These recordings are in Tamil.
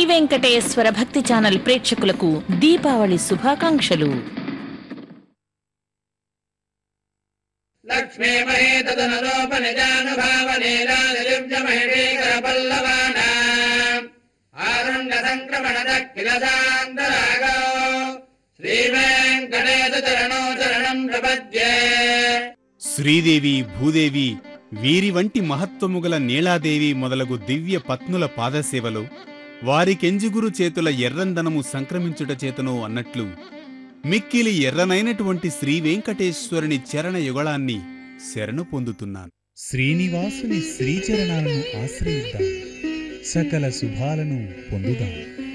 శ్రీ వెంకటేశ్వర భక్తి ఛానల్ ప్రేక్షకులకు దీపావళి శుభాకాంక్షలు లక్ష్మీ మహేతదనరోపనిజానుభావనీలాదివ్యమహిషీకరపల్లవానా ఆరుణ్య సంక్రమణ దక్కిలసాంతరాగో శ్రీవేంకటేశ చరణో చరణం ప్రపద్యే శ్రీదేవి భూదేవి వీరి వంటి మహత్వము గల నీలాదేవి మొదలగు దివ్య పత్నుల పాదసేవలో వారికెంజుగురు చేతుల ఎర్రందనము సంక్రమించుట చేతనో అన్నట్లు మిక్కిలి ఎర్రనైనటువంటి శ్రీ వెంకటేశ్వరుని చరణ యుగళాన్ని శరణు పొందుతున్నాను శ్రీనివాసుని శ్రీచరణాలను ఆశ్రయిద్దాం సకల శుభాలను పొందుదాం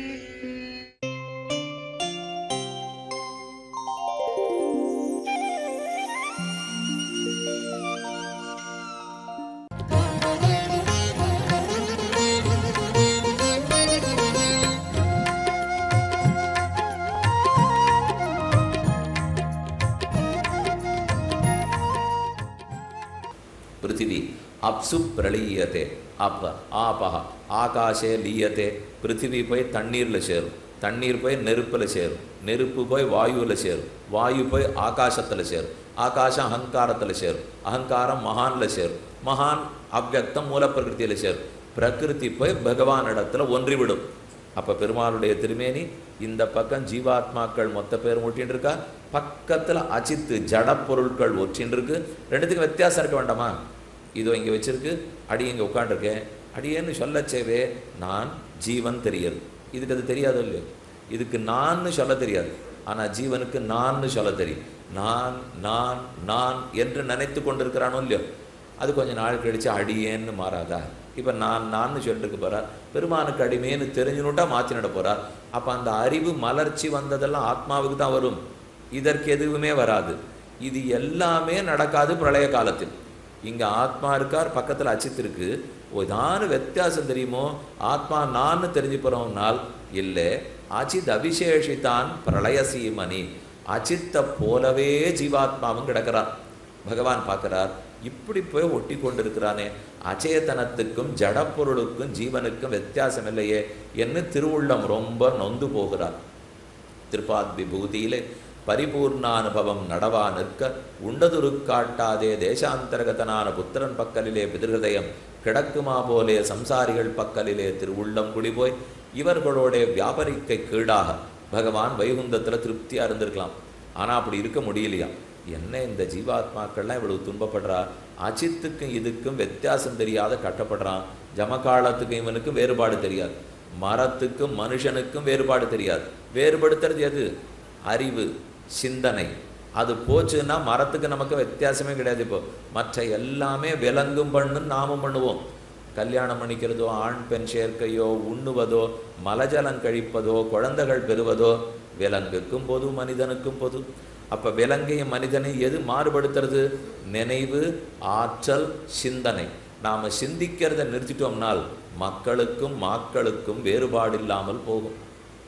పృథివీ అప్సు ప్రళీయతే అప ఆపహ ఆకాశే లీయతే పృథివీ పోయి తಣ್ಣీర్ల చేరు தண்ணீர் போய் நெருப்பில் சேரும் நெருப்பு போய் வாயுவில் சேரும் வாயு போய் ஆகாசத்தில் சேரும் ஆகாசம் அகங்காரத்தில் சேரும் அகங்காரம் மகானில் சேரும் மகான் அவ்வக்தம் மூலப்பிரகிருத்தியில் சேரும் பிரகிருதி போய் பகவான் இடத்துல ஒன்றிவிடும் அப்போ பெருமாளுடைய திருமேனி இந்த பக்கம் ஜீவாத்மாக்கள் மொத்த பேர் ஒட்டின்னு இருக்கா பக்கத்தில் அச்சித்து ஜட பொருட்கள் ஒற்றின்னு இருக்கு ரெண்டுத்துக்கும் வித்தியாசம் இருக்க வேண்டாமா இதோ இங்கே வச்சிருக்கு அடி இங்கே உட்காண்டிருக்கேன் அடியேன்னு சொல்லச்சேவே நான் ஜீவன் தெரியுது இதுக்கு அது தெரியாதோ இல்லையோ இதுக்கு நான்னு சொல்ல தெரியாது ஆனால் ஜீவனுக்கு நான்னு சொல்ல தெரியும் நான் நான் நான் என்று நினைத்து கொண்டிருக்கிறானோ இல்லையோ அது கொஞ்ச நாள் கழிச்சு அடியேன்னு மாறாதா இப்போ நான் நான் சொல்லிட்டு போறார் பெருமானுக்கு அடிமேன்னு தெரிஞ்சுனுட்டா மாற்றினிட போறார் அப்போ அந்த அறிவு மலர்ச்சி வந்ததெல்லாம் ஆத்மாவுக்கு தான் வரும் இதற்கு எதுவுமே வராது இது எல்லாமே நடக்காது பிரளய காலத்தில் இங்க ஆத்மா இருக்கார் பக்கத்துல அச்சித் இருக்கு ஏதானு வித்தியாசம் தெரியுமோ ஆத்மா நான் தெரிஞ்சு போறோம்னால் இல்லை அச்சித் அபிஷேஷித்தான் பிரளய சீமணி அச்சித்த போலவே ஜீவாத்மாவும் கிடக்கிறார் பகவான் பார்க்கிறார் இப்படி போய் ஒட்டி கொண்டிருக்கிறானே அச்சேதனத்துக்கும் ஜடப்பொருளுக்கும் ஜீவனுக்கும் வித்தியாசம் இல்லையே என்று திருவுள்ளம் ரொம்ப நொந்து போகிறார் திருப்பாத் விபூதியிலே பரிபூர்ணானுபவம் நடவா நிற்க உண்டதுரு காட்டாதே தேசாந்தரகதனான புத்திரன் பக்கலிலே பிதிர்ஹதயம் கிடக்குமா போலே சம்சாரிகள் பக்கலிலே திருவுள்ளம் குடிபோய் இவர்களோட வியாபரிக்கை கீழாக பகவான் வைகுந்தத்தில் திருப்தியாக இருந்திருக்கலாம் ஆனால் அப்படி இருக்க முடியலையா என்ன இந்த ஜீவாத்மாக்கள்லாம் இவ்வளவு துன்பப்படுறா அச்சித்துக்கும் இதுக்கும் வித்தியாசம் தெரியாத கட்டப்படுறான் ஜமகாலத்துக்கும் இவனுக்கும் வேறுபாடு தெரியாது மரத்துக்கும் மனுஷனுக்கும் வேறுபாடு தெரியாது வேறுபடுத்துறது எது அறிவு சிந்தனை அது போச்சுன்னா மரத்துக்கு நமக்கு வித்தியாசமே கிடையாது இப்போ மற்ற எல்லாமே விலங்கும் பண்ணுன்னு நாமும் பண்ணுவோம் கல்யாணம் பண்ணிக்கிறதோ ஆண் பெண் சேர்க்கையோ உண்ணுவதோ மலஜலம் கழிப்பதோ குழந்தைகள் பெறுவதோ விலங்குக்கும் பொது மனிதனுக்கும் பொது அப்போ விலங்கையும் மனிதனையும் எது மாறுபடுத்துறது நினைவு ஆற்றல் சிந்தனை நாம் சிந்திக்கிறத நிறுத்திட்டோம்னால் மக்களுக்கும் மாக்களுக்கும் வேறுபாடு இல்லாமல் போகும்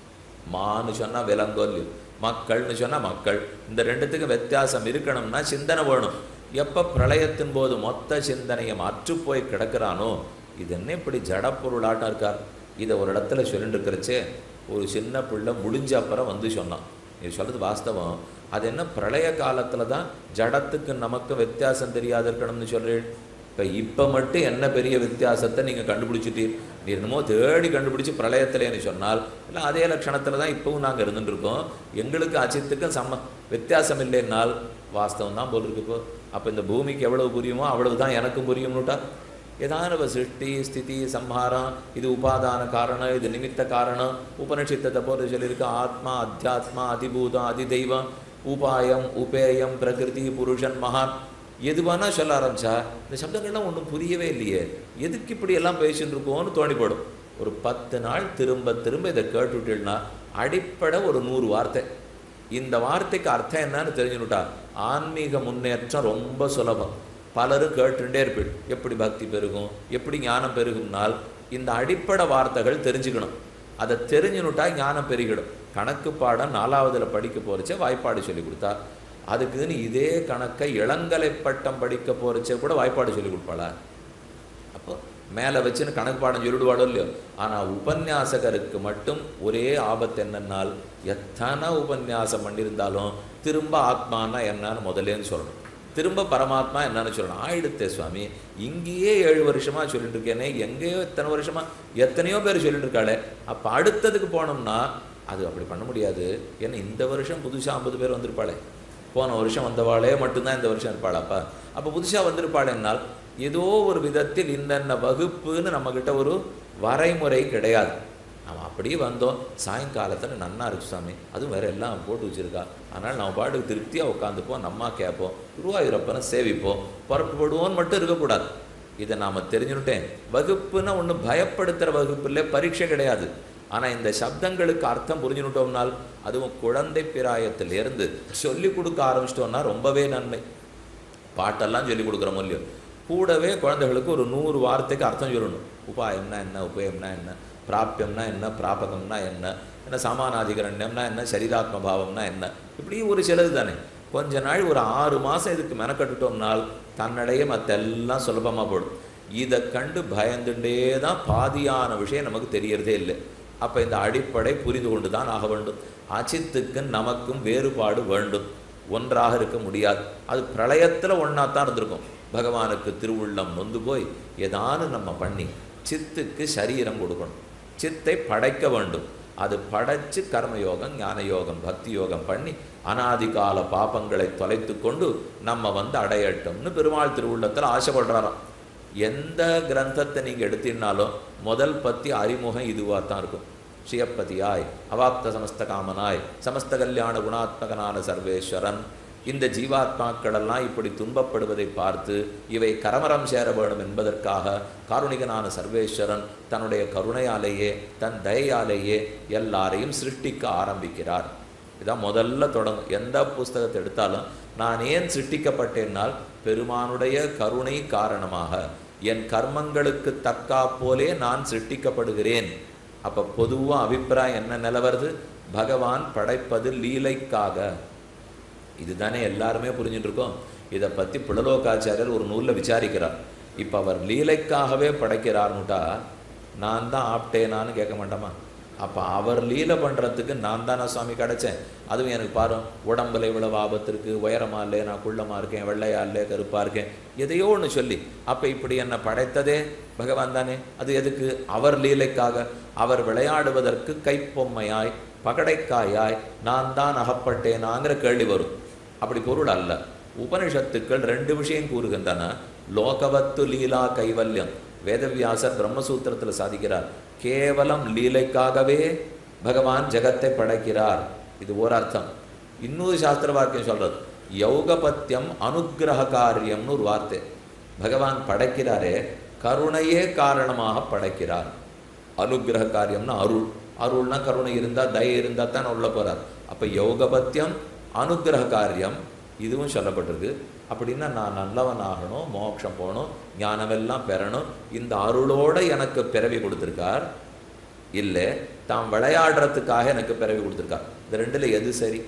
மான்னு சொன்னால் விலங்கோ இல்லையோ மக்கள்னு சொன்னால் மக்கள் இந்த ரெண்டுத்துக்கும் வித்தியாசம் இருக்கணும்னா சிந்தனை வேணும் எப்போ பிரளயத்தின் போது மொத்த சிந்தனையும் அற்று போய் கிடக்கிறானோ இது என்ன இப்படி ஜடப்பொருளாட்டம் இருக்கார் இதை ஒரு இடத்துல சொல்லிட்டு இருக்கிறச்சே ஒரு சின்ன பிள்ளை முடிஞ்ச அப்புறம் வந்து சொன்னான் நீ சொல்கிறது வாஸ்தவம் அது என்ன பிரளய காலத்தில் தான் ஜடத்துக்கு நமக்கு வித்தியாசம் தெரியாது இருக்கணும்னு சொல்கிறேன் இப்போ இப்போ மட்டும் என்ன பெரிய வித்தியாசத்தை நீங்கள் கண்டுபிடிச்சிட்டீர் நீ என்னமோ தேடி கண்டுபிடிச்சி பிரளயத்திலேன்னு சொன்னால் இல்லை அதே லட்சணத்தில் தான் இப்போவும் நாங்கள் இருந்துட்டு இருக்கோம் எங்களுக்கு அச்சித்துக்கும் சம்ம வித்தியாசம் இல்லைன்னால் வாஸ்தவம் தான் போல் இருக்கு இப்போ அப்போ இந்த பூமிக்கு எவ்வளவு புரியுமோ அவ்வளவு தான் எனக்கும் புரியும்னுட்டா ஏதான சிருஷ்டி ஸ்திதி சம்ஹாரம் இது உபாதான காரணம் இது நிமித்த காரணம் உபனிஷத்தை போல சொல்லியிருக்கு ஆத்மா அத்தியாத்மா அதிபூதம் அதிதெய்வம் உபாயம் உபேயம் பிரகிருதி புருஷன் மகான் எது வேணா சொல்ல ஆரம்பிச்சா இந்த சப்தங்கள்லாம் ஒன்றும் புரியவே இல்லையே எதுக்கு இப்படி எல்லாம் பேசிட்டு இருக்கோம்னு தோணிப்படும் ஒரு பத்து நாள் திரும்ப திரும்ப இதை கேட்டுவிட்டீங்கன்னா அடிப்படை ஒரு நூறு வார்த்தை இந்த வார்த்தைக்கு அர்த்தம் என்னன்னு தெரிஞ்சுனுட்டா ஆன்மீக முன்னேற்றம் ரொம்ப சுலபம் பலரும் கேட்டுட்டே இருப்பீள் எப்படி பக்தி பெருகும் எப்படி ஞானம் பெருகும்னால் இந்த அடிப்படை வார்த்தைகள் தெரிஞ்சுக்கணும் அதை தெரிஞ்சுனுட்டா ஞானம் பெருகிடும் கணக்கு பாடம் நாலாவதுல படிக்க போறச்சே வாய்ப்பாடு சொல்லி கொடுத்தா அதுக்குன்னு இதே கணக்கை இளங்கலை பட்டம் படிக்க போறச்சே கூட வாய்ப்பாடு சொல்லி கொடுப்பாளா அப்போ மேலே வச்சுன்னு கணக்கு பாடம் சொல்லிடுவாளோ இல்லையோ ஆனால் உபன்யாசகருக்கு மட்டும் ஒரே ஆபத்து என்னன்னால் எத்தனை உபன்யாசம் பண்ணியிருந்தாலும் திரும்ப ஆத்மானா என்னன்னு முதல்லேன்னு சொல்லணும் திரும்ப பரமாத்மா என்னன்னு சொல்லணும் ஆயிடுத்தே சுவாமி இங்கேயே ஏழு வருஷமா சொல்லிட்டு இருக்கேனே எங்கேயோ இத்தனை வருஷமா எத்தனையோ பேர் சொல்லிட்டு இருக்காளே அப்போ அடுத்ததுக்கு போனோம்னா அது அப்படி பண்ண முடியாது ஏன்னா இந்த வருஷம் புதுசாக ஐம்பது பேர் வந்திருப்பாளே போன வருஷம் வந்தவாளே மட்டும்தான் இந்த வருஷம் இருப்பாளாப்பா அப்போ புதுசாக வந்திருப்பாள் என்னால் ஏதோ ஒரு விதத்தில் இன்னென்ன வகுப்புன்னு நம்மக்கிட்ட ஒரு வரைமுறை கிடையாது நம்ம அப்படியே வந்தோம் சாயங்காலத்தில் நன்னா இருக்கு சாமி அதுவும் வேற எல்லாம் போட்டு வச்சிருக்கா அதனால் நம்ம பாட்டுக்கு திருப்தியாக உட்காந்துப்போம் நம்ம கேட்போம் குருவாயூரப்பனை சேவிப்போம் புறப்படுவோன்னு மட்டும் இருக்கக்கூடாது இதை நாம் தெரிஞ்சுட்டேன் வகுப்புன்னா ஒன்றும் பயப்படுத்துகிற வகுப்பு இல்லை பரீட்சை கிடையாது ஆனால் இந்த சப்தங்களுக்கு அர்த்தம் புரிஞ்சுனுட்டோம்னால் அதுவும் குழந்தை பிராயத்திலிருந்து சொல்லி கொடுக்க ஆரம்பிச்சிட்டோம்னா ரொம்பவே நன்மை பாட்டெல்லாம் சொல்லி கொடுக்குறோம் இல்லையோ கூடவே குழந்தைகளுக்கு ஒரு நூறு வார்த்தைக்கு அர்த்தம் சொல்லணும் உபாயம்னா என்ன உபயம்னா என்ன பிராப்பியம்னா என்ன பிராபகம்னா என்ன என்ன சாமானாதிகரண்யம்னா என்ன சரீராத்ம பாவம்னா என்ன இப்படி ஒரு சிலது தானே கொஞ்ச நாள் ஒரு ஆறு மாதம் இதுக்கு மெனக்கட்டுட்டோம்னால் தன்னடையே மற்ற எல்லாம் சுலபமாக போடும் இதை கண்டு பயந்துட்டே தான் பாதியான விஷயம் நமக்கு தெரியறதே இல்லை அப்போ இந்த அடிப்படை புரிந்து கொண்டு தான் ஆக வேண்டும் அச்சித்துக்கும் நமக்கும் வேறுபாடு வேண்டும் ஒன்றாக இருக்க முடியாது அது பிரளயத்தில் ஒன்றா தான் இருந்திருக்கும் பகவானுக்கு திருவுள்ளம் நொந்து போய் ஏதானு நம்ம பண்ணி சித்துக்கு சரீரம் கொடுக்கணும் சித்தை படைக்க வேண்டும் அது படைச்சு கர்மயோகம் ஞான யோகம் பக்தி யோகம் பண்ணி அனாதிகால பாபங்களை தொலைத்து கொண்டு நம்ம வந்து அடையட்டும்னு பெருமாள் திருவுள்ளத்தில் ஆசைப்படுறாராம் எந்த கிரந்தத்தை நீங்கள் எடுத்தீங்கனாலும் முதல் பத்தி அறிமுகம் இதுவாக தான் இருக்கும் ஸ்ரீயப்பதியாய் அவாப்த சமஸ்த காமனாய் சமஸ்த கல்யாண குணாத்மகனான சர்வேஸ்வரன் இந்த ஜீவாத்மாக்களெல்லாம் இப்படி துன்பப்படுவதை பார்த்து இவை கரமரம் சேர வேணும் என்பதற்காக காருணிகனான சர்வேஸ்வரன் தன்னுடைய கருணையாலேயே தன் தயையாலேயே எல்லாரையும் சிருஷ்டிக்க ஆரம்பிக்கிறார் இதான் முதல்ல தொடங்கும் எந்த புஸ்தகத்தை எடுத்தாலும் நான் ஏன் சிருஷ்டிக்கப்பட்டேன்னால் பெருமானுடைய கருணை காரணமாக என் கர்மங்களுக்கு தக்கா போலே நான் சிருஷ்டிக்கப்படுகிறேன் அப்போ பொதுவாக அபிப்பிராயம் என்ன நிலவருது பகவான் படைப்பது லீலைக்காக இதுதானே எல்லாருமே புரிஞ்சுட்டு இருக்கோம் இதை பற்றி புலலோகாச்சாரியர் ஒரு நூலில் விசாரிக்கிறார் இப்போ அவர் லீலைக்காகவே படைக்கிறார்னுட்டா நான் தான் ஆப்டேனான்னு கேட்க மாட்டோமா அப்போ அவர் லீலை பண்ணுறதுக்கு நான் தானே சுவாமி கிடைச்சேன் அதுவும் எனக்கு பாரு உடம்புல இவ்வளவு ஆபத்து இருக்குது உயரமா இல்லை நான் குள்ளமாக இருக்கேன் வெள்ளையா இல்லை கருப்பாக இருக்கேன் எதையோ ஒன்று சொல்லி அப்போ இப்படி என்னை படைத்ததே பகவான் தானே அது எதுக்கு அவர் லீலைக்காக அவர் விளையாடுவதற்கு கைப்பொம்மையாய் பகடைக்காயாய் நான் தான் அகப்பட்டேனாங்கிற கேள்வி வரும் அப்படி பொருள் அல்ல உபனிஷத்துக்கள் ரெண்டு விஷயம் கூறுகின்றன லோகவத்து லீலா கைவல்யம் வேதவியாசர் பிரம்மசூத்திரத்தில் சாதிக்கிறார் கேவலம் லீலைக்காகவே பகவான் ஜெகத்தை படைக்கிறார் இது ஒரு அர்த்தம் இன்னொரு சாஸ்திர வாக்கியம் சொல்றது யௌகபத்தியம் அனுக்கிரக காரியம்னு ஒரு வார்த்தை பகவான் படைக்கிறாரே கருணையே காரணமாக படைக்கிறார் அனுக்கிரக காரியம்னா அருள் அருள்னா கருணை இருந்தால் தயை இருந்தால் தான் உள்ள போகிறார் அப்போ யோகபத்தியம் அனுக்கிரக காரியம் இதுவும் சொல்லப்பட்டிருக்கு அப்படின்னா நான் நல்லவன் ஆகணும் மோட்சம் போகணும் ஞானமெல்லாம் பெறணும் இந்த அருளோட எனக்கு பிறவி கொடுத்துருக்கார் இல்லை தாம் விளையாடுறதுக்காக எனக்கு பிறவி கொடுத்துருக்கார் இந்த ரெண்டில் எது சரி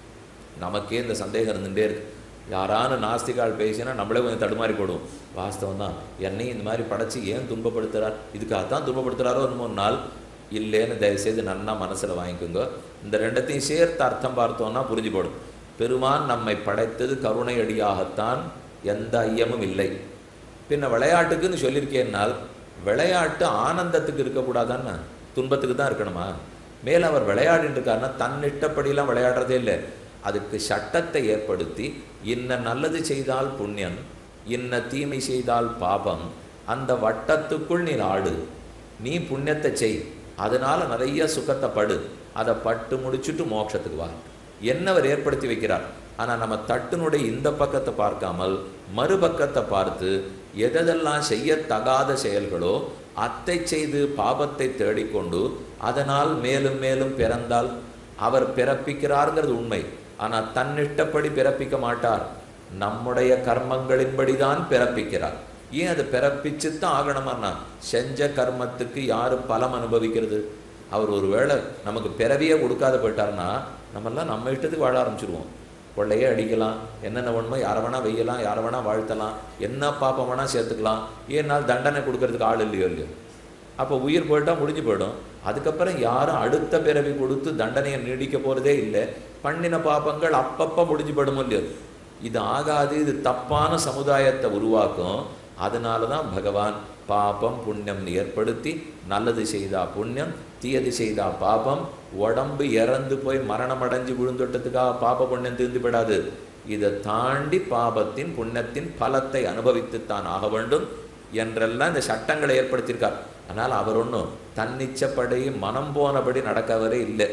நமக்கே இந்த சந்தேகம் இருந்துகிட்டே இருக்கு யாரான நாஸ்திகால் பேசினா நம்மளே கொஞ்சம் தடுமாறி போடுவோம் வாஸ்தவம் தான் என்னையும் இந்த மாதிரி படைச்சு ஏன் துன்பப்படுத்துகிறார் இதுக்காகத்தான் துன்பப்படுத்துகிறாரோ என்னமோ ஒரு நாள் இல்லைன்னு தயவுசெய்து நன்னா மனசில் வாங்கிக்கோங்க இந்த ரெண்டத்தையும் சேர்த்து அர்த்தம் பார்த்தோம்னா புரிஞ்சு போடும் பெருமான் நம்மை படைத்தது கருணை அடியாகத்தான் எந்த ஐயமும் இல்லை பின்ன விளையாட்டுக்குன்னு சொல்லியிருக்கேன்னால் விளையாட்டு ஆனந்தத்துக்கு இருக்கக்கூடாதான்னு துன்பத்துக்கு தான் இருக்கணுமா மேலே அவர் விளையாடிட்டு இருக்காருன்னா தன் இஷ்டப்படியெல்லாம் விளையாடுறதே இல்லை அதுக்கு சட்டத்தை ஏற்படுத்தி இன்ன நல்லது செய்தால் புண்ணியன் இன்ன தீமை செய்தால் பாபம் அந்த வட்டத்துக்குள் நீ ஆடு நீ புண்ணியத்தை செய் அதனால நிறைய சுகத்தை படு அதை பட்டு முடிச்சுட்டு மோட்சத்துக்கு வா என்ன அவர் ஏற்படுத்தி வைக்கிறார் ஆனால் நம்ம தட்டினுடைய இந்த பக்கத்தை பார்க்காமல் மறுபக்கத்தை பார்த்து எதெல்லாம் செய்யத்தகாத செயல்களோ அத்தை செய்து பாபத்தை தேடிக்கொண்டு அதனால் மேலும் மேலும் பிறந்தால் அவர் பிறப்பிக்கிறாருங்கிறது உண்மை ஆனால் தன்னிஷ்டப்படி பிறப்பிக்க மாட்டார் நம்முடைய கர்மங்களின்படி தான் பிறப்பிக்கிறார் ஏன் அது பிறப்பிச்சுத்தான் ஆகணுமாண்ணா செஞ்ச கர்மத்துக்கு யாரு பலம் அனுபவிக்கிறது அவர் ஒருவேளை நமக்கு பிறவியே கொடுக்காத போயிட்டார்னா நம்மெல்லாம் நம்ம இஷ்டத்துக்கு வாழ ஆரம்பிச்சிருவோம் கொள்ளையே அடிக்கலாம் என்னென்ன வேணுமோ யாரை வேணா வெய்யலாம் யாரை வேணா வாழ்த்தலாம் என்ன பாப்பம் வேணா சேர்த்துக்கலாம் ஏன்னால் தண்டனை கொடுக்கறதுக்கு ஆள் இல்லையோ இல்லையோ அப்போ உயிர் போயிட்டா முடிஞ்சு போயிடும் அதுக்கப்புறம் யாரும் அடுத்த பிறவி கொடுத்து தண்டனையை நீடிக்க போகிறதே இல்லை பண்ணின பாப்பங்கள் அப்பப்போ முடிஞ்சு போயிடுமோ இல்லையோ இது ஆகாது இது தப்பான சமுதாயத்தை உருவாக்கும் அதனால தான் பகவான் பாபம் புண்ணியம்னு ஏற்படுத்தி நல்லது செய்தா புண்ணியம் தீயது செய்தா பாபம் உடம்பு இறந்து போய் மரணம் அடைஞ்சு விழுந்துட்டதுக்காக பாப புண்ணியம் தீர்ந்து விடாது இதை தாண்டி பாபத்தின் புண்ணியத்தின் பலத்தை அனுபவித்துத்தான் ஆக வேண்டும் என்றெல்லாம் இந்த சட்டங்களை ஏற்படுத்தியிருக்கார் ஆனால் அவர் ஒன்றும் தன்னிச்சப்படி மனம் போனபடி நடக்கவரே இல்லை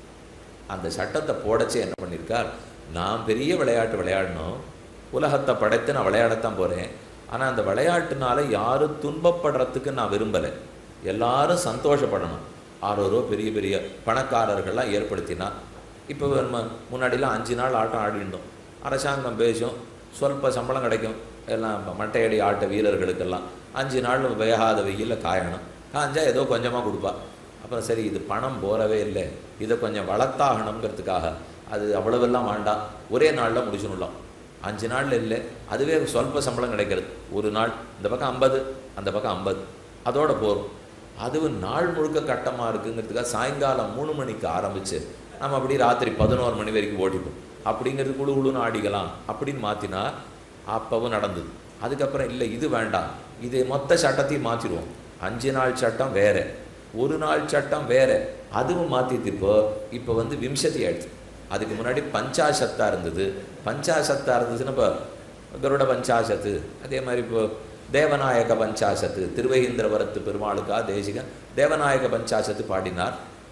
அந்த சட்டத்தை போடச்சே என்ன பண்ணியிருக்கார் நான் பெரிய விளையாட்டு விளையாடணும் உலகத்தை படைத்து நான் விளையாடத்தான் போகிறேன் ஆனால் அந்த விளையாட்டுனால யாரும் துன்பப்படுறதுக்கு நான் விரும்பலை எல்லாரும் சந்தோஷப்படணும் ஆரோரோ பெரிய பெரிய பணக்காரர்கள்லாம் ஏற்படுத்தினா இப்போ நம்ம முன்னாடிலாம் அஞ்சு நாள் ஆட்டம் ஆடிட்டோம் அரசாங்கம் பேசும் சொல்ப சம்பளம் கிடைக்கும் எல்லாம் இப்ப மட்டையடி ஆட்ட வீரர்களுக்கெல்லாம் அஞ்சு நாள் வேகாத வெயிலில் காயணும் காஞ்சா ஏதோ கொஞ்சமாக கொடுப்பா அப்புறம் சரி இது பணம் போறவே இல்லை இதை கொஞ்சம் வளர்த்தாகணுங்கிறதுக்காக அது அவ்வளவெல்லாம் வேண்டாம் ஒரே நாளில் முடிச்சுடலாம் அஞ்சு நாளில் இல்லை அதுவே சொல்ப சம்பளம் கிடைக்கிறது ஒரு நாள் இந்த பக்கம் ஐம்பது அந்த பக்கம் ஐம்பது அதோட போகும் அதுவும் நாள் முழுக்க கட்டமாக இருக்குங்கிறதுக்காக சாயங்காலம் மூணு மணிக்கு ஆரம்பித்து நம்ம அப்படி ராத்திரி பதினோரு மணி வரைக்கும் ஓட்டிப்போம் அப்படிங்கிறது குழு குழுன்னு ஆடிக்கலாம் அப்படின்னு மாற்றினா அப்பவும் நடந்தது அதுக்கப்புறம் இல்லை இது வேண்டாம் இது மொத்த சட்டத்தையும் மாற்றிடுவோம் அஞ்சு நாள் சட்டம் வேற ஒரு நாள் சட்டம் வேற அதுவும் மாற்றிட்டு இப்போ இப்போ வந்து விம்சதி ஆயிடுச்சு அதுக்கு முன்னாடி பஞ்சாசத்தா இருந்தது பஞ்சாசத்தா இருந்ததுன்னு இப்போ கருட பஞ்சாசத்து அதே மாதிரி இப்போ தேவநாயக பஞ்சாசத்து திருவேந்திரவரத்து பெருமாளுக்கா தேசிகன் தேவநாயக பஞ்சாசத்து பாடினார்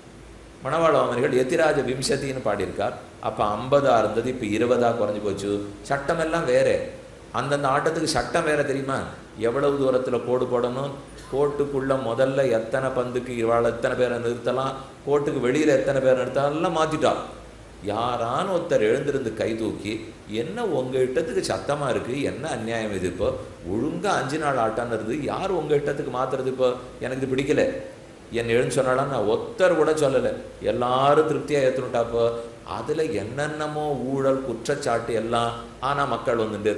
மணவாளவமர்கள் எத்திராஜ விம்சத்தின்னு பாடியிருக்கார் அப்போ ஐம்பதா இருந்தது இப்போ இருபதா குறைஞ்சு போச்சு சட்டம் எல்லாம் வேற அந்தந்த ஆட்டத்துக்கு சட்டம் வேற தெரியுமா எவ்வளவு தூரத்தில் கோடு போடணும் கோட்டுக்குள்ள முதல்ல எத்தனை பந்துக்கு இவாள் எத்தனை பேரை நிறுத்தலாம் கோட்டுக்கு வெளியில் எத்தனை பேரை நிறுத்தலாம் எல்லாம் மாற்றிட்டான் யாரான ஒருத்தர் எழுந்திருந்து கை தூக்கி என்ன உங்க இட்டத்துக்கு சத்தமா இருக்கு என்ன அநியாயம் இது இப்போ ஒழுங்கா அஞ்சு நாள் ஆட்டான்னு இருந்து யார் உங்க இட்டத்துக்கு மாத்துறது இப்போ எனக்கு இது பிடிக்கல என் எழுந்து சொன்னாலும் நான் ஒத்தர் கூட சொல்லலை எல்லாரும் திருப்தியா ஏற்றுனுட்டாப்போ அதுல என்னென்னமோ ஊழல் குற்றச்சாட்டு எல்லாம் ஆனா மக்கள் வந்துட்டு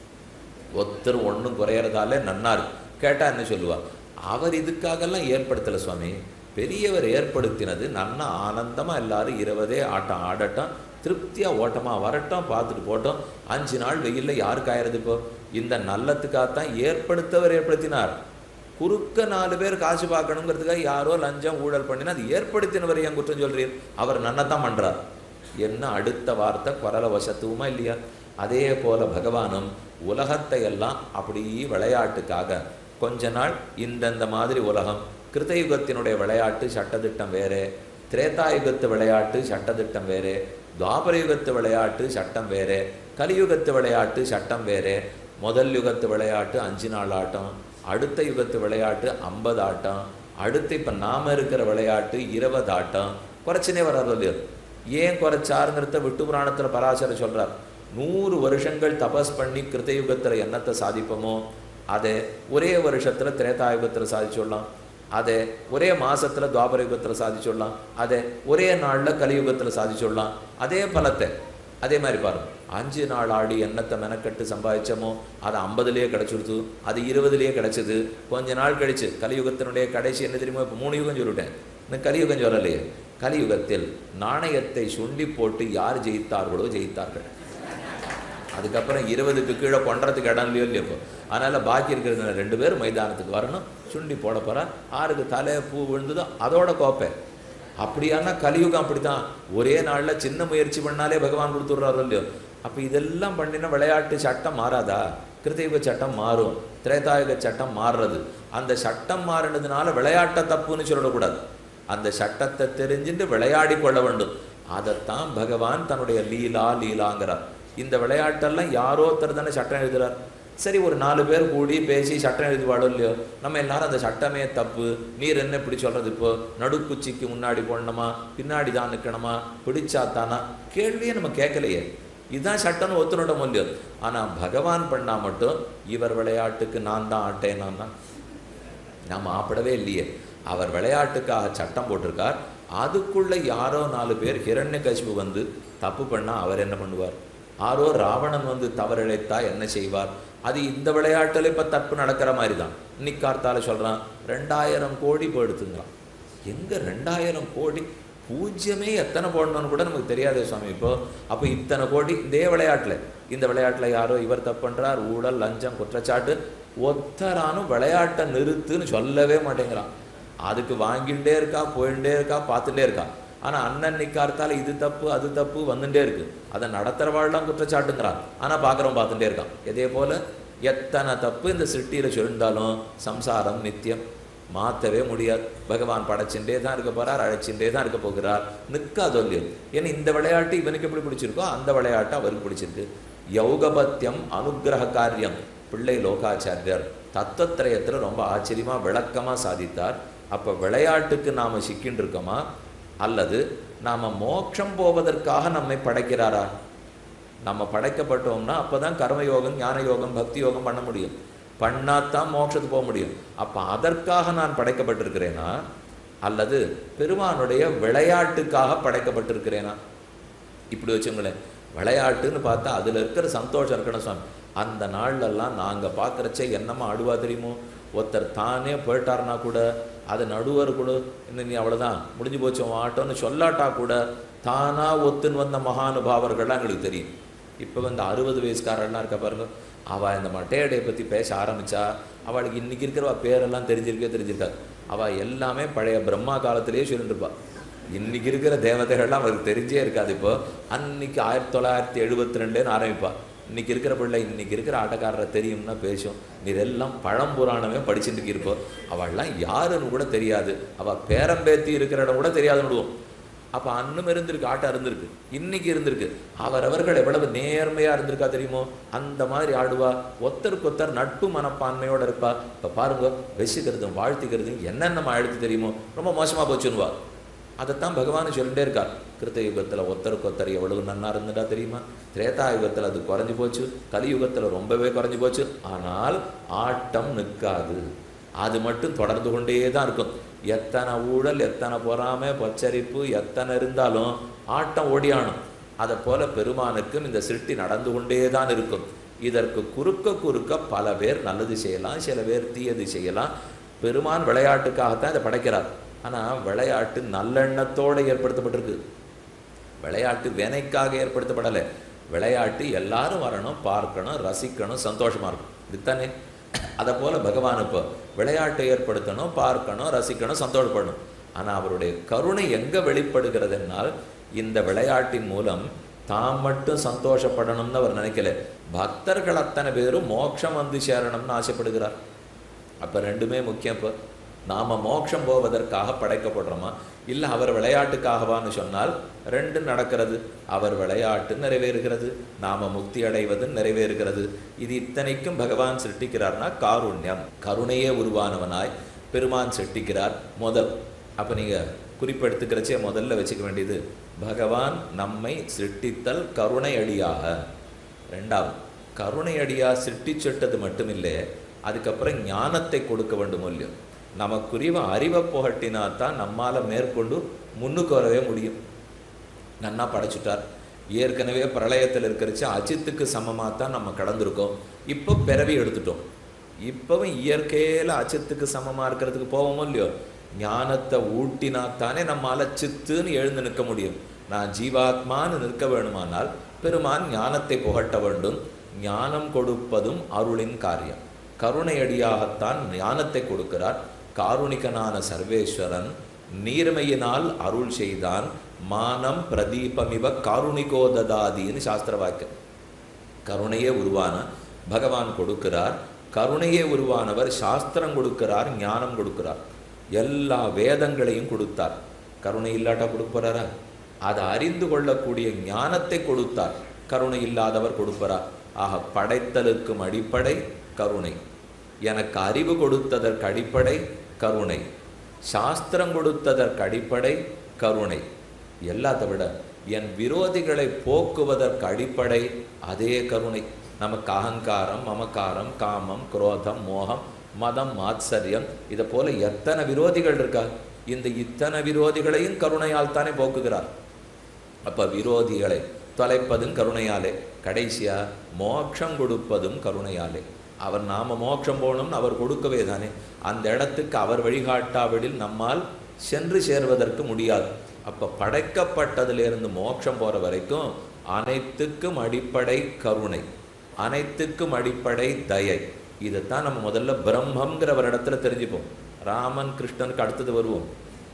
ஒருத்தர் ஒன்றும் குறையறதாலே நன்னார் கேட்டா என்ன சொல்லுவா அவர் இதுக்காகலாம் ஏற்படுத்தலை சுவாமி பெரியவர் ஏற்படுத்தினது நன்னா ஆனந்தமா எல்லாரும் இருபதே ஆட்டம் ஆடட்டும் திருப்தியா ஓட்டமா வரட்டும் பார்த்துட்டு போட்டோம் அஞ்சு நாள் வெயில்ல யாருக்கு ஆயிறது இப்போ இந்த நல்லத்துக்காகத்தான் ஏற்படுத்தவர் ஏற்படுத்தினார் குறுக்க நாலு பேர் காசு பார்க்கணுங்கிறதுக்காக யாரோ லஞ்சம் ஊழல் பண்ணினா அது ஏற்படுத்தினவர் ஏன் குற்றம் சொல்றீர் அவர் நன்னத்தான் பண்றார் என்ன அடுத்த வார்த்தை குரல வசத்துவமா இல்லையா அதே போல பகவானும் உலகத்தை எல்லாம் அப்படி விளையாட்டுக்காக கொஞ்ச நாள் இந்தந்த மாதிரி உலகம் கிருத்தயுகத்தினுடைய விளையாட்டு சட்டதிட்டம் வேறு திரேதாயுகத்து விளையாட்டு சட்டதிட்டம் வேறு துவாபர யுகத்து விளையாட்டு சட்டம் வேறு கலியுகத்து விளையாட்டு சட்டம் வேறு முதல் யுகத்து விளையாட்டு அஞ்சு நாள் ஆட்டம் அடுத்த யுகத்து விளையாட்டு ஐம்பது ஆட்டம் அடுத்து இப்போ நாம இருக்கிற விளையாட்டு இருபது ஆட்டம் குறைச்சினே வராது இல்லையோ ஏன் குறைச்சாருங்கிறத விட்டு புராணத்தில் பராசர சொல்றார் நூறு வருஷங்கள் தபஸ் பண்ணி கிருத்தயுகத்தில் என்னத்தை சாதிப்போமோ அதை ஒரே வருஷத்தில் திரேதாயுகத்தில் சாதிச்சுடலாம் அதை ஒரே மாசத்துல துவாபர யுகத்தில் சாதிச்சுடலாம் அதை ஒரே நாளில் கலியுகத்தில் சாதிச்சுடலாம் அதே பலத்தை அதே மாதிரி பாருங்க அஞ்சு நாள் ஆடி எண்ணத்தை மெனக்கட்டு சம்பாதிச்சோமோ அது ஐம்பதுலேயே கிடச்சிடுது அது இருபதுலேயே கிடச்சிது கொஞ்ச நாள் கழிச்சு கலியுகத்தினுடைய கடைசி என்ன தெரியுமா இப்போ மூணு யுகம் சொல்லிட்டேன் இன்னும் கலியுகம் சொல்லலையே கலியுகத்தில் நாணயத்தை சுண்டி போட்டு யார் ஜெயித்தார்களோ ஜெயித்தார்கள் அதுக்கப்புறம் இருபதுக்கு கீழே கொண்டுறதுக்கு இடம் இல்லையோ இல்லையோ இப்போ அதனால் பாக்கி இருக்கிறது ரெண்டு பேர் மைதானத்துக்கு வரணும் சுண்டி போட போகிறான் ஆறுக்கு தலை பூ விழுந்ததோ அதோட கோப்பை அப்படியானா கலியுகம் அப்படித்தான் ஒரே நாளில் சின்ன முயற்சி பண்ணாலே பகவான் கொடுத்துட்றாரு இல்லையோ அப்போ இதெல்லாம் பண்ணினா விளையாட்டு சட்டம் மாறாதா கிருத்தயுக சட்டம் மாறும் திரேதாயுக சட்டம் மாறுறது அந்த சட்டம் மாறினதுனால விளையாட்டை தப்புன்னு சொல்லக்கூடாது அந்த சட்டத்தை தெரிஞ்சுட்டு விளையாடி கொள்ள வேண்டும் அதைத்தான் பகவான் தன்னுடைய லீலா லீலாங்கிறார் இந்த விளையாட்டெல்லாம் யாரோ ஒருத்தர் தானே சட்டம் எழுதுறார் சரி ஒரு நாலு பேர் கூடி பேசி சட்டம் எழுதுவாளோ இல்லையோ நம்ம எல்லாரும் அந்த சட்டமே தப்பு நீர் என்ன இப்படி சொல்றது இப்போ நடுக்குச்சிக்கு முன்னாடி போடணுமா பின்னாடி தான் நிற்கணுமா பிடிச்சா தானா கேள்வியே நம்ம கேட்கலையே இதுதான் சட்டம்னு ஒத்துனோட முடியும் ஆனால் பகவான் பண்ணா மட்டும் இவர் விளையாட்டுக்கு நான் தான் ஆட்டேனா நாம் ஆப்படவே இல்லையே அவர் விளையாட்டுக்காக சட்டம் போட்டிருக்கார் அதுக்குள்ள யாரோ நாலு பேர் ஹிரண்ய வந்து தப்பு பண்ணா அவர் என்ன பண்ணுவார் ஆரோ ராவணன் வந்து தவறிழைத்தா என்ன செய்வார் அது இந்த விளையாட்டில் இப்போ தப்பு நடக்கிற மாதிரி தான் இன்னைக்கு கார்த்தால சொல்கிறான் ரெண்டாயிரம் கோடி போயிடுத்துங்கிறான் எங்கே ரெண்டாயிரம் கோடி பூஜ்யமே எத்தனை போடணும்னு கூட நமக்கு தெரியாதே சுவாமி இப்போ அப்போ இத்தனை கோடி இதே விளையாட்டில் இந்த விளையாட்டில் யாரோ இவர் தப்பு பண்றார் ஊழல் லஞ்சம் குற்றச்சாட்டு ஒத்தரானும் விளையாட்டை நிறுத்துன்னு சொல்லவே மாட்டேங்கிறான் அதுக்கு வாங்கிட்டே இருக்கா போயிட்டே இருக்கா பார்த்துட்டே இருக்கா ஆனால் அண்ணன் நிக்கார்த்தால இது தப்பு அது தப்பு வந்துட்டே இருக்கு அதை நடத்துகிறவாள்லாம் குற்றச்சாட்டுங்கிறான் ஆனால் பார்க்குறவன் பார்த்துட்டே இருக்கான் இதே போல் எத்தனை தப்பு இந்த சிட்டியில் சொல்லியிருந்தாலும் சம்சாரம் நித்தியம் மாற்றவே முடியாது பகவான் படைச்சுட்டே தான் இருக்க போறார் அழைச்சுட்டே தான் இருக்க போகிறார் நிற்காது இல்லையோ ஏன்னா இந்த விளையாட்டு இவனுக்கு எப்படி பிடிச்சிருக்கோ அந்த விளையாட்டு அவருக்கு பிடிச்சிருக்கு யௌகபத்தியம் அனுக்கிரக காரியம் பிள்ளை லோகாச்சாரியர் தத்துவத்திரயத்தில் ரொம்ப ஆச்சரியமா விளக்கமா சாதித்தார் அப்போ விளையாட்டுக்கு நாம சிக்கின்னு இருக்கோமா அல்லது நாம மோட்சம் போவதற்காக நம்மை படைக்கிறாரா நம்ம படைக்கப்பட்டோம்னா அப்பதான் கர்மயோகம் ஞான யோகம் பக்தி யோகம் பண்ண முடியும் பண்ணாதான் மோட்சத்துக்கு போக முடியும் அப்ப அதற்காக நான் படைக்கப்பட்டிருக்கிறேனா அல்லது பெருமானுடைய விளையாட்டுக்காக படைக்கப்பட்டிருக்கிறேனா இப்படி வச்சுங்களேன் விளையாட்டுன்னு பார்த்தா அதுல இருக்கிற சந்தோஷம் இருக்கணும் சுவாமி அந்த நாள்லெல்லாம் நாங்க பார்க்குறச்ச என்னமா ஆடுவா தெரியுமோ ஒருத்தர் தானே போயிட்டாருனா கூட அது நடுவர் கூட இன்னும் நீ அவ்வளவுதான் முடிஞ்சு போச்சு உன் ஆட்டம்னு சொல்லாட்டா கூட தானா ஒத்துன்னு வந்த மகானுபாவர்கள்லாம் எங்களுக்கு தெரியும் இப்போ வந்து அறுபது வயசுக்காரெல்லாம் இருக்க பாருங்க அவள் இந்த மட்டையடையை பற்றி பேச ஆரம்பிச்சா அவளுக்கு இன்னைக்கு இருக்கிறவ பேரெல்லாம் தெரிஞ்சிருக்கே தெரிஞ்சிருக்காது அவள் எல்லாமே பழைய பிரம்மா காலத்திலேயே சொல்லிட்டு இருப்பா இன்னைக்கு இருக்கிற தேவதைகள்லாம் அவருக்கு தெரிஞ்சே இருக்காது இப்போ அன்னைக்கு ஆயிரத்தி தொள்ளாயிரத்தி எழுபத்தி ரெண்டுன்னு ஆரம்பிப்பா இன்னைக்கு இருக்கிற பிள்ளை இன்னைக்கு இருக்கிற ஆட்டக்காரரை தெரியும்னா பேசும் இதெல்லாம் பழம்புராணமே படிச்சுட்டு இருப்போம் அவள்லாம் யாருன்னு கூட தெரியாது அவள் பேரம்பேத்தி இருக்கிற இடம் கூட தெரியாதுன்னு விடுவோம் அப்போ அன்னும் இருந்திருக்கு ஆட்டம் இருந்திருக்கு இன்னைக்கு இருந்திருக்கு அவரவர்கள் எவ்வளவு நேர்மையா இருந்திருக்கா தெரியுமோ அந்த மாதிரி ஆடுவா ஒத்தருக்கு ஒத்தர் நட்பு மனப்பான்மையோட இருப்பா இப்போ பாருங்க வெசிக்கிறதும் வாழ்த்திக்கிறதும் என்னென்ன எழுத்து தெரியுமோ ரொம்ப மோசமா போச்சுன்னுவா அதைத்தான் பகவான் சொல்லிட்டே இருக்கார் கிருத்த யுகத்தில் ஒத்தருக்கு ஒத்தர் எவ்வளவு நன்னா இருந்துட்டா தெரியுமா திரேதா யுகத்தில் அது குறைஞ்சு போச்சு கலியுகத்தில் ரொம்பவே குறைஞ்சு போச்சு ஆனால் ஆட்டம் நிற்காது அது மட்டும் தொடர்ந்து கொண்டே தான் இருக்கும் எத்தனை ஊழல் எத்தனை பொறாமை பச்சரிப்பு எத்தனை இருந்தாலும் ஆட்டம் ஓடியானும் அதை போல பெருமானுக்கும் இந்த சிருஷ்டி நடந்து கொண்டே தான் இருக்கும் இதற்கு குறுக்க குறுக்க பல பேர் நல்லது செய்யலாம் சில பேர் தீயது செய்யலாம் பெருமான் விளையாட்டுக்காகத்தான் இதை படைக்கிறார் ஆனால் விளையாட்டு நல்லெண்ணத்தோடு ஏற்படுத்தப்பட்டிருக்கு விளையாட்டு வேனைக்காக ஏற்படுத்தப்படலை விளையாட்டு எல்லாரும் வரணும் பார்க்கணும் ரசிக்கணும் சந்தோஷமா இருக்கும் இதுதானே அதை போல பகவான் இப்போ விளையாட்டை ஏற்படுத்தணும் பார்க்கணும் ரசிக்கணும் சந்தோஷப்படணும் ஆனால் அவருடைய கருணை எங்க வெளிப்படுகிறதுனால் இந்த விளையாட்டின் மூலம் தாம் மட்டும் சந்தோஷப்படணும்னு அவர் நினைக்கல பக்தர்கள் அத்தனை பேரும் மோட்சம் வந்து சேரணும்னு ஆசைப்படுகிறார் அப்போ ரெண்டுமே முக்கியம் இப்போ நாம மோட்சம் போவதற்காக படைக்கப்படுறோமா இல்லை அவர் விளையாட்டுக்காகவான்னு சொன்னால் ரெண்டு நடக்கிறது அவர் விளையாட்டு நிறைவேறுகிறது நாம முக்தி அடைவது நிறைவேறுகிறது இது இத்தனைக்கும் பகவான் சிருஷ்டிக்கிறார்னா காருண்யம் கருணையே உருவானவனாய் பெருமான் சிருஷ்டிக்கிறார் முதல் அப்போ நீங்கள் குறிப்பெடுத்துக்கிறச்சே முதல்ல வச்சுக்க வேண்டியது பகவான் நம்மை சிருஷ்டித்தல் கருணை அடியாக ரெண்டாவது கருணை அடியா சிருஷ்டிச்சிட்டது மட்டுமில்லை அதுக்கப்புறம் ஞானத்தை கொடுக்க வேண்டும் இல்லையோ நமக்குரிய அறிவை புகட்டினா தான் நம்மால மேற்கொண்டு முன்னுக்கு வரவே முடியும் நன்னா படைச்சுட்டார் ஏற்கனவே பிரளயத்தில் இருக்கிறச்சு அஜித்துக்கு சமமாக தான் நம்ம கடந்திருக்கோம் இப்போ பிறவி எடுத்துட்டோம் இப்பவும் இயற்கையில அச்சத்துக்கு சமமா இருக்கிறதுக்கு போவோமோ இல்லையோ ஞானத்தை ஊட்டினா தானே நம்மால சித்துன்னு எழுந்து நிற்க முடியும் நான் ஜீவாத்மான்னு நிற்க வேணுமானால் பெருமான் ஞானத்தை புகட்ட வேண்டும் ஞானம் கொடுப்பதும் அருளின் காரியம் கருணையடியாகத்தான் ஞானத்தை கொடுக்கிறார் காருணிகனான சர்வேஸ்வரன் நீர்மையினால் அருள் செய்தான் மானம் பிரதீபமிவ காருணிகோததாதின்னு சாஸ்திர வாக்கியம் கருணையே உருவான பகவான் கொடுக்கிறார் கருணையே உருவானவர் சாஸ்திரம் கொடுக்கிறார் ஞானம் கொடுக்கிறார் எல்லா வேதங்களையும் கொடுத்தார் கருணை இல்லாட்டா கொடுக்க போறாரா அதை அறிந்து கொள்ளக்கூடிய ஞானத்தை கொடுத்தார் கருணை இல்லாதவர் கொடுப்பாரா ஆக படைத்தலுக்கும் அடிப்படை கருணை எனக்கு அறிவு கொடுத்ததற்கு அடிப்படை கருணை சாஸ்திரம் கொடுத்ததற்கு அடிப்படை கருணை எல்லாத்தை விட என் விரோதிகளை போக்குவதற்கு அடிப்படை அதே கருணை நமக்கு அகங்காரம் மமக்காரம் காமம் குரோதம் மோகம் மதம் மாத்சரியம் இதை போல எத்தனை விரோதிகள் இருக்கா இந்த இத்தனை விரோதிகளையும் கருணையால் தானே போக்குகிறார் அப்ப விரோதிகளை தொலைப்பதும் கருணையாலே கடைசியா மோட்சம் கொடுப்பதும் கருணையாலே அவர் நாம மோட்சம் போகணும்னு அவர் கொடுக்கவே தானே அந்த இடத்துக்கு அவர் வழிகாட்டாவிடில் நம்மால் சென்று சேர்வதற்கு முடியாது அப்ப படைக்கப்பட்டதிலிருந்து மோட்சம் போற வரைக்கும் அனைத்துக்கும் அடிப்படை கருணை அனைத்துக்கும் அடிப்படை தயை இதைத்தான் நம்ம முதல்ல பிரம்மங்கிற ஒரு இடத்துல தெரிஞ்சுப்போம் ராமன் கிருஷ்ணனுக்கு அடுத்தது வருவோம்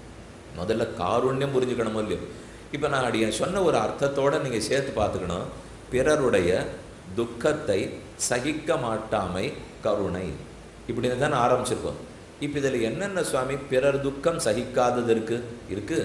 முதல்ல காருண்யம் புரிஞ்சுக்கணும் இல்லையோ இப்போ நான் அடியேன் சொன்ன ஒரு அர்த்தத்தோட நீங்கள் சேர்த்து பார்த்துக்கணும் பிறருடைய துக்கத்தை சகிக்க மாட்டாமை கருணை இப்படின்னு தான் ஆரம்பிச்சிருக்கோம் இப்போ இதில் என்னென்ன சுவாமி பிறர் துக்கம் சகிக்காதது இருக்கு இருக்கு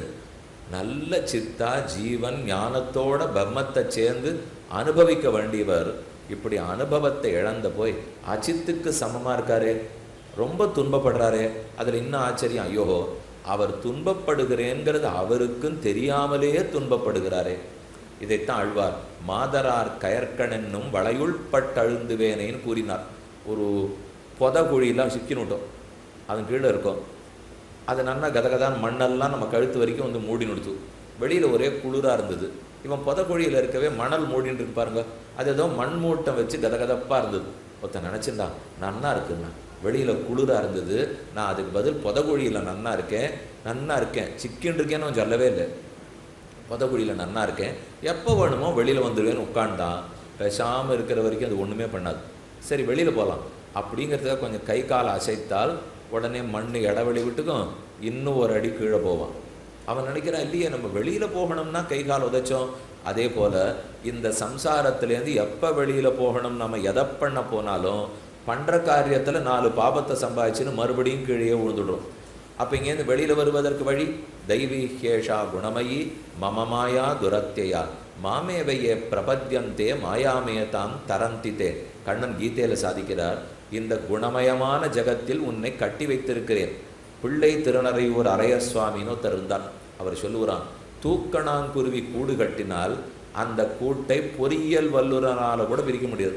நல்ல சித்தா ஜீவன் ஞானத்தோட பிரம்மத்தை சேர்ந்து அனுபவிக்க வேண்டியவர் இப்படி அனுபவத்தை இழந்த போய் அச்சித்துக்கு சமமா இருக்காரே ரொம்ப துன்பப்படுறாரே அதில் இன்னும் ஆச்சரியம் ஐயோ அவர் துன்பப்படுகிறேங்கிறது அவருக்கும் தெரியாமலேயே துன்பப்படுகிறாரே இதைத்தான் ஆழ்வார் மாதரார் கயற்கணென்னும் வளையுள்பட்டழுந்துவேனேன்னு கூறினார் ஒரு பொத குழியெல்லாம் சிக்கினுட்டோம் அதன் கீழே இருக்கும் அது நல்லா கதகதான் மண்ணெல்லாம் நம்ம கழுத்து வரைக்கும் வந்து மூடி நிறுத்து வெளியில் ஒரே குளிராக இருந்தது இவன் புதக்குழியில் இருக்கவே மணல் மூடின்னு இருக்கு பாருங்க அது ஏதோ மண் மூட்டம் வச்சு கதகதப்பாக இருந்தது ஒருத்தன் நினச்சிருந்தான் நன்னா இருக்குண்ணா வெளியில் குளிராக இருந்தது நான் அதுக்கு பதில் புதக்குழியில் நன்னா இருக்கேன் நன்னா இருக்கேன் சிக்கின்னு இருக்கேன்னு அவன் சொல்லவே இல்லை புதக்குழியில் நன்னா இருக்கேன் எப்போ வேணுமோ வெளியில் வந்துடுவேன்னு உட்காண்டான் பேசாமல் இருக்கிற வரைக்கும் அது ஒன்றுமே பண்ணாது சரி வெளியில் போகலாம் அப்படிங்கிறதுக்காக கொஞ்சம் கை கால் அசைத்தால் உடனே மண் இடைவெளி விட்டுக்கும் இன்னும் ஒரு அடி கீழே போவான் அவன் நினைக்கிறான் இல்லையே நம்ம வெளியில் போகணும்னா கை கால் உதைச்சோம் அதே போல் இந்த சம்சாரத்துலேருந்து எப்போ வெளியில் போகணும் நம்ம எதை பண்ண போனாலும் பண்ணுற காரியத்தில் நாலு பாபத்தை சம்பாதிச்சுன்னு மறுபடியும் கீழே விழுந்துடுறோம் அப்போ இங்கேருந்து வெளியில் வருவதற்கு வழி தெய்வீ ஹேஷா குணமயி மம மாயா துரத்தியா மாமேவையே பிரபத்யந்தே மாயாமேதாம் தரந்தித்தே கண்ணன் கீதையில சாதிக்கிறார் இந்த குணமயமான ஜகத்தில் உன்னை கட்டி வைத்திருக்கிறேன் பிள்ளை திருநறையூர் அரையர் சுவாமினோ தருந்தான் அவர் சொல்லுகிறான் தூக்கணாங்குருவி கூடு கட்டினால் அந்த கூட்டை பொறியியல் வல்லுறனால கூட பிரிக்க முடியாது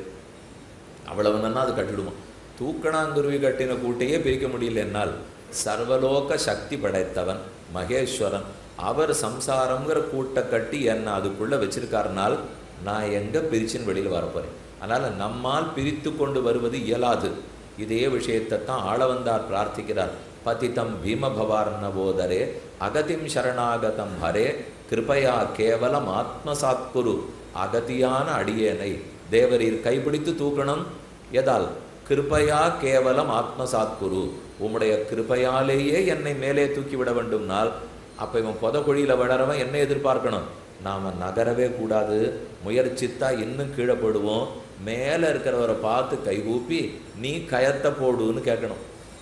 அவ்வளவு நன்னா அது கட்டிடுவோம் தூக்கணாங்குருவி கட்டின கூட்டையே பிரிக்க முடியல என்னால் சர்வலோக சக்தி படைத்தவன் மகேஸ்வரன் அவர் சம்சாரங்கிற கூட்டை கட்டி என்ன அதுக்குள்ள வச்சிருக்காருனால் நான் எங்க பிரிச்சுன்னு வெளியில் வரப்போறேன் அதனால நம்மால் பிரித்து கொண்டு வருவது இயலாது இதே விஷயத்தை தான் ஆளவந்தார் பிரார்த்திக்கிறார் பதிதம் பீமபவார்ணவோதரே அகதிம் சரணாகதம் ஹரே கிருபையா கேவலம் ஆத்மசாத்குரு அகதியான அடியேனை தேவரீர் கைப்பிடித்து தூக்கணும் எதால் கிருபையா கேவலம் ஆத்மசாத்குரு உம்முடைய கிருபையாலேயே என்னை மேலே தூக்கி விட வேண்டும்னால் அப்போ இவன் புதக்குழியில் விடறவன் என்ன எதிர்பார்க்கணும் நாம் நகரவே கூடாது முயற்சித்தா இன்னும் கீழே போடுவோம் மேலே இருக்கிறவரை பார்த்து கைகூப்பி நீ கயத்தை போடுன்னு கேட்கணும்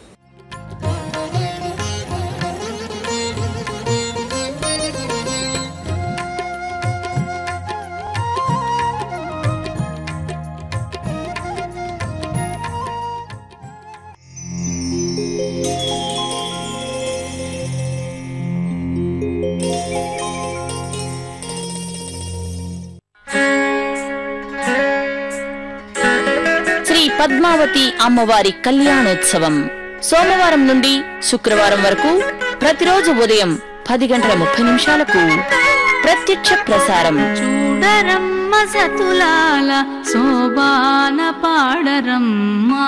శ్రీ పద్మావతి అమ్మవారి కళ్యాణోత్సవం సోమవారం నుండి శుక్రవారం వరకు ప్రతిరోజు ఉదయం పది గంటల ముప్పై నిమిషాలకు ప్రత్యక్ష ప్రసారం చూడరమ్మ సతులాల శోభాన పాడరమ్మా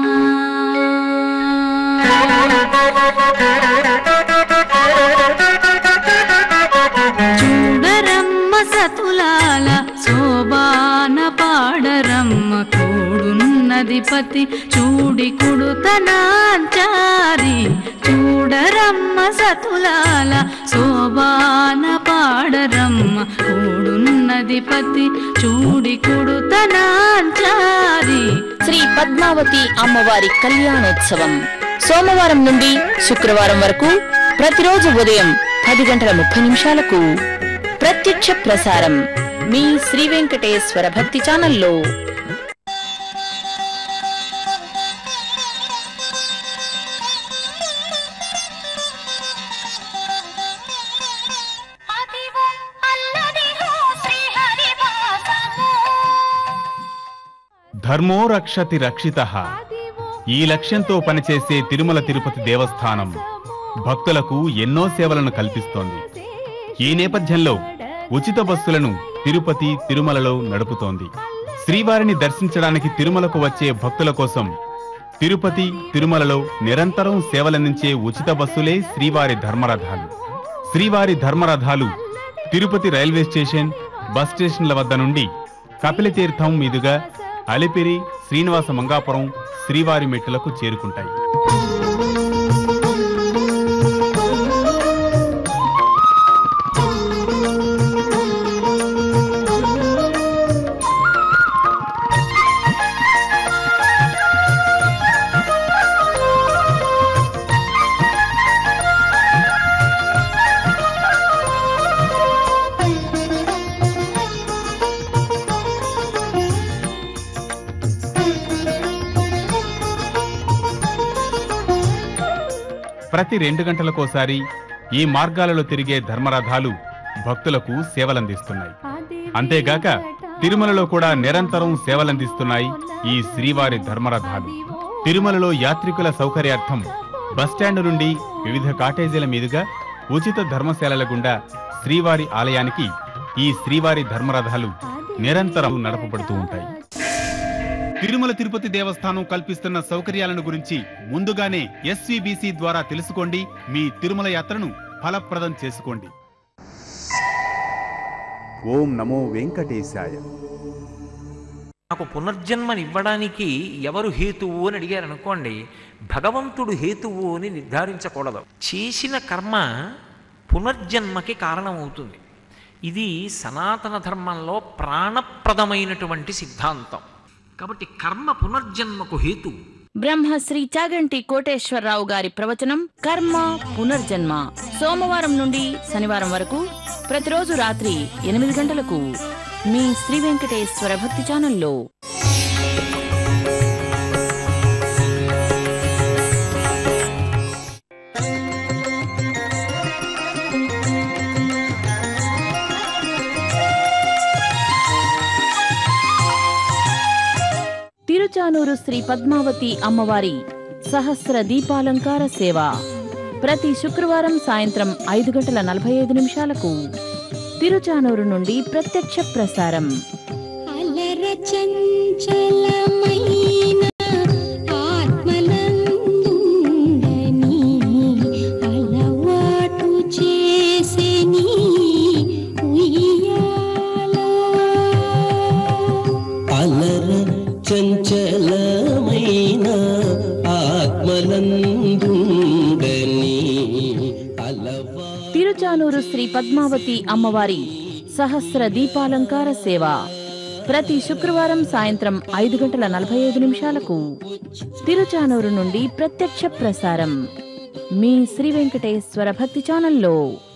చూడరమ్మ సతులాల శోభాన పాడరమ్మ కూడున్నది పతి చూడి కుడుతనాచారి చూడరమ్మ సతులాల శోభాన పాడరమ్మ కూడున్నది పతి చూడి కుడుతనాచారి శ్రీ పద్మావతి అమ్మవారి కళ్యాణోత్సవం సోమవారం నుండి శుక్రవారం వరకు ప్రతిరోజు ఉదయం పది గంటల ముప్పై నిమిషాలకు ప్రత్యక్ష ప్రసారం మీ శ్రీ వెంకటేశ్వర భక్తి ఛానల్లో అదివో అల్లదిగో శ్రీహరివాసము ధర్మో రక్షతి రక్షిత ఈ లక్ష్యంతో పనిచేసే తిరుమల తిరుపతి దేవస్థానం భక్తులకు ఎన్నో సేవలను కల్పిస్తోంది ఈ నేపథ్యంలో ఉచిత బస్సులను తిరుపతి తిరుమలలో నడుపుతోంది శ్రీవారిని దర్శించడానికి తిరుమలకు వచ్చే భక్తుల కోసం తిరుపతి తిరుమలలో నిరంతరం సేవలందించే ఉచిత బస్సులే శ్రీవారి ధర్మరథాలు శ్రీవారి ధర్మరథాలు తిరుపతి రైల్వే స్టేషన్ బస్ స్టేషన్ల వద్ద నుండి కపిలతీర్థం మీదుగా అలిపిరి శ్రీనివాస మంగాపురం శ్రీవారి మెట్టులకు చేరుకుంటాయి ప్రతి రెండు గంటలకోసారి ఈ మార్గాలలో తిరిగే ధర్మరథాలు భక్తులకు సేవలందిస్తున్నాయి అంతేగాక తిరుమలలో కూడా నిరంతరం సేవలందిస్తున్నాయి ఈ శ్రీవారి ధర్మరథాలు తిరుమలలో యాత్రికుల సౌకర్యార్థం బస్టాండ్ నుండి వివిధ కాటేజీల మీదుగా ఉచిత ధర్మశాలల గుండా శ్రీవారి ఆలయానికి ఈ శ్రీవారి ధర్మరథాలు నిరంతరం నడపబడుతూ ఉంటాయి తిరుమల తిరుపతి దేవస్థానం కల్పిస్తున్న సౌకర్యాలను గురించి ముందుగానే ఎస్వీబీసీ ద్వారా తెలుసుకోండి మీ తిరుమల యాత్రను ఫలప్రదం చేసుకోండి ఓం నమో వెంకటేశాయ నాకు పునర్జన్మనివ్వడానికి ఎవరు హేతువు అని అడిగారు అనుకోండి భగవంతుడు హేతువు అని నిర్ధారించకూడదు చేసిన కర్మ పునర్జన్మకి కారణమవుతుంది ఇది సనాతన ధర్మంలో ప్రాణప్రదమైనటువంటి సిద్ధాంతం కాబట్టి కర్మ పునర్జన్మకు హేతు బ్రహ్మశ్రీ చాగంటి కోటేశ్వరరావు గారి ప్రవచనం కర్మ పునర్జన్మ సోమవారం నుండి శనివారం వరకు ప్రతిరోజు రాత్రి ఎనిమిది గంటలకు మీ శ్రీ వెంకటేశ్వర భక్తి ఛానల్లో తిరుచానూరు శ్రీ పద్మావతి అమ్మవారి సహస్ర దీపాలంకార సేవ ప్రతి శుక్రవారం సాయంత్రం ఐదు గంటల నలభై ఐదు నిమిషాలకు తిరుచానూరు నుండి ప్రత్యక్ష ప్రసారం అలర చంచలమైన ఆత్మలందుండని అలవాటు చేసెని ఉయ్యాల అలర చంచలమైన ఆత్మలందుండని అలవా తిరుచానూరు శ్రీ పద్మావతి అమ్మవారి సహస్ర దీపాలంకార సేవ ప్రతి శుక్రవారం సాయంత్రం ఐదు గంటల నలభై ఐదు నిమిషాలకు తిరుచానూరు నుండి ప్రత్యక్ష ప్రసారం మీ శ్రీ వెంకటేశ్వర భక్తి ఛానల్లో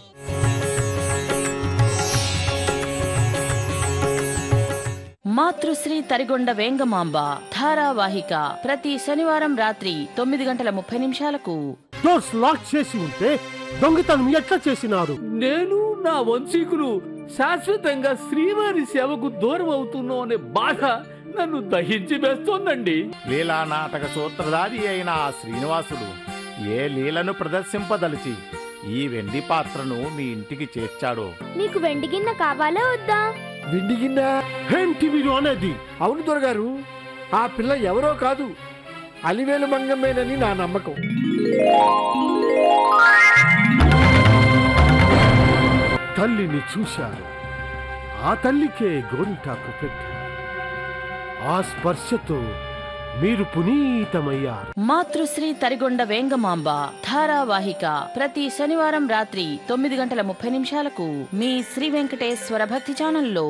మాతృశ్రీ తరిగొండ వేంగమాంబ ధారావాహిక ప్రతి శనివారం రాత్రి తొమ్మిది గంటల ముప్పై నిమిషాలకు డోర్స్ లాక్ చేసి ఉంటే దొంగతనం ఎట్లా చేసినారు నేను నా వంశీకులు శాశ్వతంగా శ్రీవారి సేవకు దూరం అవుతున్నాం అనే బాధ నన్ను దహించి వేస్తోందండి లీలా నాటక సూత్రధారి అయిన ఆ శ్రీనివాసుడు ఏ లీలను ప్రదర్శింపదలిచి ఈ వెండి పాత్రను మీ ఇంటికి చేర్చాడో నీకు వెండి గిన్నె కావాలా వద్దా విండిగిన్న ఏంటి మీరు అనేది అవును దొరగారు ఆ పిల్ల ఎవరో కాదు అలివేలు మంగమ్మేనని నా నమ్మకం తల్లిని చూశారు ఆ తల్లికే గోరింటాకు పెట్టారు ఆ స్పర్శతో మీరు పునీతమయ్యారు మాతృశ్రీ తరిగొండ వేంగమాంబ ధారావాహిక ప్రతి శనివారం రాత్రి తొమ్మిది గంటల ముప్పై నిమిషాలకు మీ శ్రీ వెంకటేశ్వర భక్తి ఛానల్లో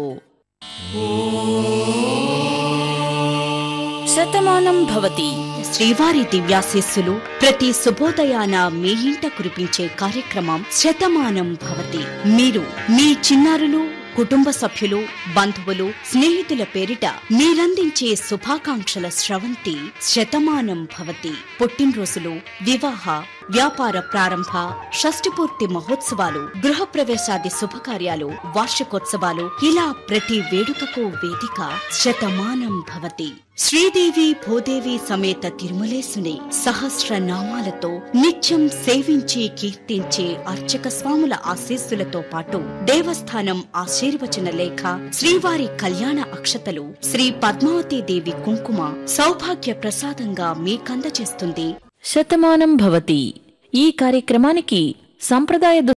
శతమానం భవతి శ్రీవారి దివ్యాశీస్సులు ప్రతి శుభోదయాన మీ ఇంట కురిపించే కార్యక్రమం శతమానం భవతి మీరు మీ చిన్నారులు కుటుంబ సభ్యులు బంధువులు స్నేహితుల పేరిట మీరందించే శుభాకాంక్షల స్రవంతి శతమానం భవతి పుట్టినరోజులు వివాహ వ్యాపార ప్రారంభ షష్టి పూర్తి మహోత్సవాలు గృహప్రవేశాది శుభకార్యాలు వార్షికోత్సవాలు ఇలా ప్రతి వేడుకకు వేదిక శతమానం భవతి శ్రీదేవి భూదేవి సమేత తిరుమలేసుని సహస్ర నామాలతో నిత్యం సేవించి కీర్తించే అర్చక స్వాముల ఆశీస్సులతో పాటు దేవస్థానం ఆశీర్వచన లేఖ శ్రీవారి కళ్యాణ అక్షతలు శ్రీ పద్మావతి దేవి కుంకుమ సౌభాగ్య ప్రసాదంగా మీకందచేస్తుంది శతమానం భవతి ఈ కార్యక్రమానికి సంప్రదాయ